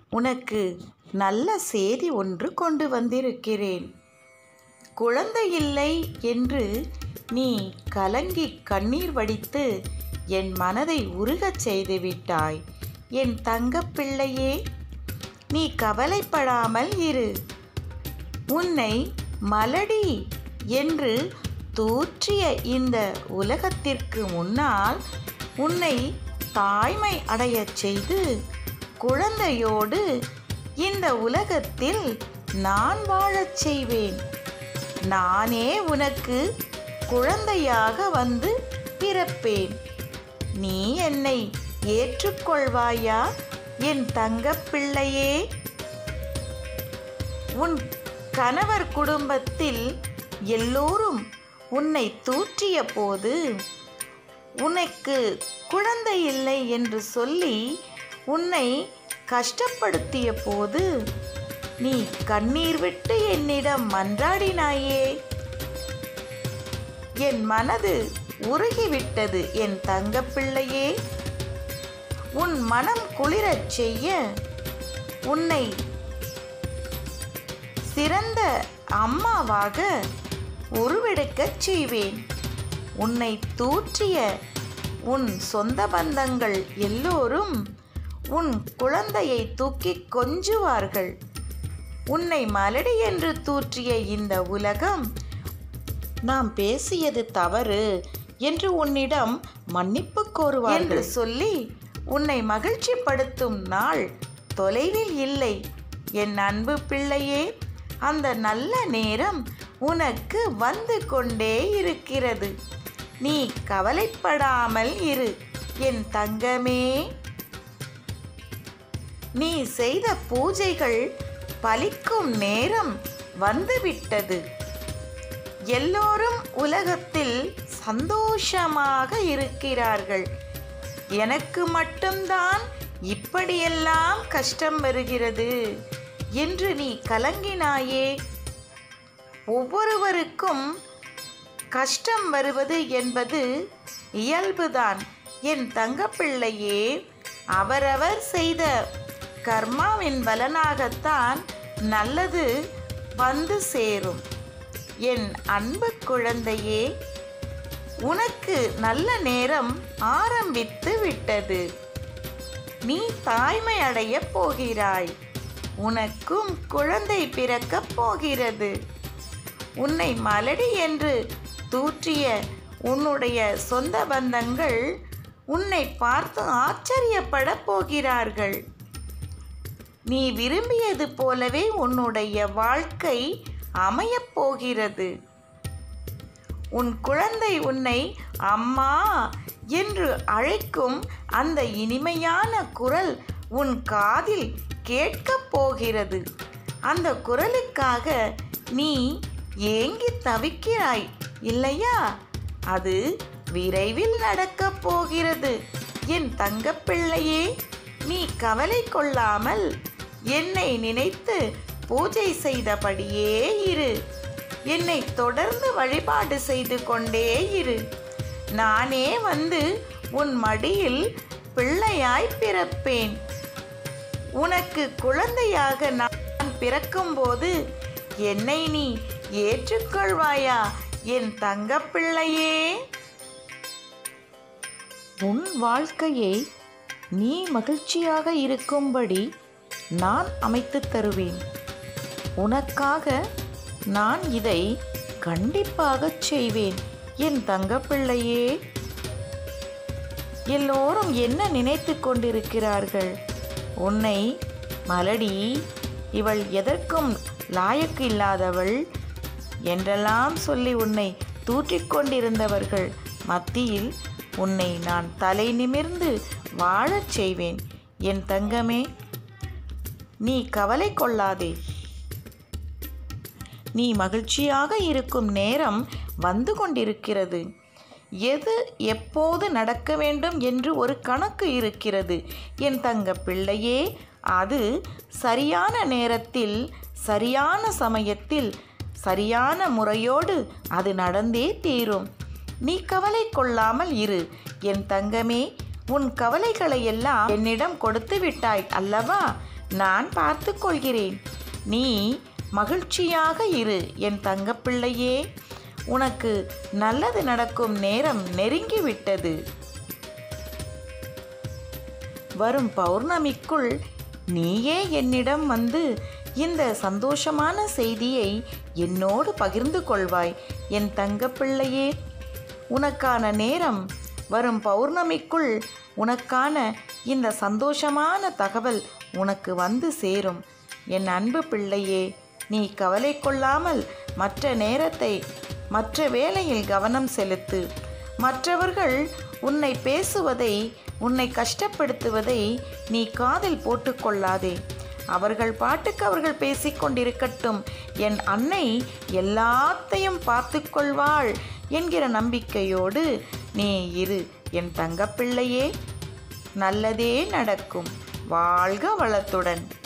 உனக்கு நல்ல செய்தி ஒன்று கொண்டு வந்திருக்கிறேன் குழந்தை இல்லை என்று நீ கலங்கி கண்ணீர் வடித்து என் மனதை உருகச் செய்து விட்டாய் என் தங்கப் பிள்ளையே நீ கவலைப்படாமல் இரு உன்னை மலடி என்று தூற்றிய இந்த உலகத்திற்கு முன்னால் உன்னை தாய்மை அடையச் செய்து குழந்தையோடு இந்த உலகத்தில் நான் வாழச் செய்வேன் நானே உனக்கு குழந்தையாக வந்து பிறப்பேன் நீ என்னை ஏற்றுக்கொள்வாயா என் தங்கப் பிள்ளையே உன் கணவர் குடும்பத்தில் எல்லோரும் உன்னை தூற்றிய போது உனக்கு குழந்தை இல்லை என்று சொல்லி உன்னை கஷ்டப்படுத்திய போது நீ கண்ணீர் விட்டு என்னிடம் மன்றாடினாயே என் மனது உருகிவிட்டது என் தங்கப்பிள்ளையே உன் மனம் குளிரச் செய்ய உன்னை சிறந்த அம்மாவாக உருவெடுக்கச் செய்வேன் உன்னை தூற்றிய உன் சொந்த பந்தங்கள் எல்லோரும் உன் குழந்தையை தூக்கி கொஞ்சுவார்கள் உன்னை மலடி என்று தூற்றிய இந்த உலகம் நாம் பேசியது தவறு என்று உன்னிடம் மன்னிப்பு கோருவார்கள் என்று சொல்லி உன்னை மகிழ்ச்சிப்படுத்தும் நாள் தொலைவில் இல்லை என் அன்பு பிள்ளையே அந்த நல்ல நேரம் உனக்கு வந்து கொண்டே இருக்கிறது நீ கவலைப்படாமல் இரு என் தங்கமே நீ செய்த பூஜைகள் பலிக்கும் நேரம் வந்துவிட்டது எல்லோரும் உலகத்தில் சந்தோஷமாக இருக்கிறார்கள் எனக்கு மட்டும்தான் இப்படியெல்லாம் கஷ்டம் வருகிறது என்று நீ கலங்கினாயே ஒவ்வொருவருக்கும் கஷ்டம் வருவது என்பது இயல்புதான் என் தங்கப்பிள்ளையே அவரவர் செய்த கர்மாவின் பலனாகத்தான் நல்லது வந்து சேரும் என் அன்பு குழந்தையே உனக்கு நல்ல நேரம் ஆரம்பித்து விட்டது நீ தாய்மை அடையப் போகிறாய் உனக்கும் குழந்தை பிறக்கப் போகிறது உன்னை மலடி என்று தூற்றிய உன்னுடைய சொந்த பந்தங்கள் உன்னை பார்த்து ஆச்சரியப்படப் போகிறார்கள் நீ விரும்பியது போலவே உன்னுடைய வாழ்க்கை அமையப் போகிறது உன் குழந்தை உன்னை அம்மா என்று அழைக்கும் அந்த இனிமையான குரல் உன் காதில் கேட்கப் போகிறது அந்த குரலுக்காக நீ ஏங்கி தவிக்கிறாய் இல்லையா அது விரைவில் நடக்கப் போகிறது என் தங்கப்பிள்ளையே நீ கவலை கொள்ளாமல் என்னை நினைத்து பூஜை செய்தபடியே இரு என்னை தொடர்ந்து வழிபாடு செய்து கொண்டே இரு நானே வந்து உன் மடியில் பிள்ளையாய் பிறப்பேன் உனக்கு குழந்தையாக நான் பிறக்கும்போது என்னை நீ ஏற்றுக்கொள்வாயா என் தங்கப்பிள்ளையே உன் வாழ்க்கையை நீ மகிழ்ச்சியாக இருக்கும்படி நான் அமைத்துத் தருவேன் உனக்காக நான் இதை கண்டிப்பாகச் செய்வேன் என் தங்கப்பிள்ளையே எல்லோரும் என்ன நினைத்து கொண்டிருக்கிறார்கள் உன்னை மலடி இவள் எதற்கும் லாயக்கு இல்லாதவள் என்றெல்லாம் சொல்லி உன்னை தூற்றிக் கொண்டிருந்தவர்கள் மத்தியில் உன்னை நான் தலை நிமிர்ந்து வாழச் செய்வேன் என் தங்கமே நீ கவலை கொள்ளாதே நீ மகிழ்ச்சியாக இருக்கும் நேரம் வந்து கொண்டிருக்கிறது எது எப்போது நடக்க வேண்டும் என்று ஒரு கணக்கு இருக்கிறது என் தங்க பிள்ளையே அது சரியான நேரத்தில் சரியான சமயத்தில் சரியான முறையோடு அது நடந்தே தீரும் நீ கவலை கொள்ளாமல் இரு என் தங்கமே உன் கவலைகளை எல்லாம் என்னிடம் கொடுத்து விட்டாய் அல்லவா நான் பார்த்து கொள்கிறேன் நீ மகிழ்ச்சியாக இரு என் தங்கப்பிள்ளையே உனக்கு நல்லது நடக்கும் நேரம் நெருங்கிவிட்டது வரும் பௌர்ணமிக்குள் நீயே என்னிடம் வந்து இந்த சந்தோஷமான செய்தியை என்னோடு பகிர்ந்து கொள்வாய் என் தங்கப்பிள்ளையே உனக்கான நேரம் வரும் பௌர்ணமிக்குள் உனக்கான இந்த சந்தோஷமான தகவல் உனக்கு வந்து சேரும் என் அன்பு பிள்ளையே நீ கவலை கொள்ளாமல் மற்ற நேரத்தை மற்ற வேலையில் கவனம் செலுத்து மற்றவர்கள் உன்னை பேசுவதை உன்னை கஷ்டப்படுத்துவதை நீ காதில் போட்டுக்கொள்ளாதே அவர்கள் பாட்டுக்கு அவர்கள் பேசிக்கொண்டிருக்கட்டும் என் அன்னை எல்லாத்தையும் பார்த்து கொள்வாள் என்கிற நம்பிக்கையோடு நீ இரு என் தங்கப்பிள்ளையே நல்லதே நடக்கும் வாழ்க வளத்துடன்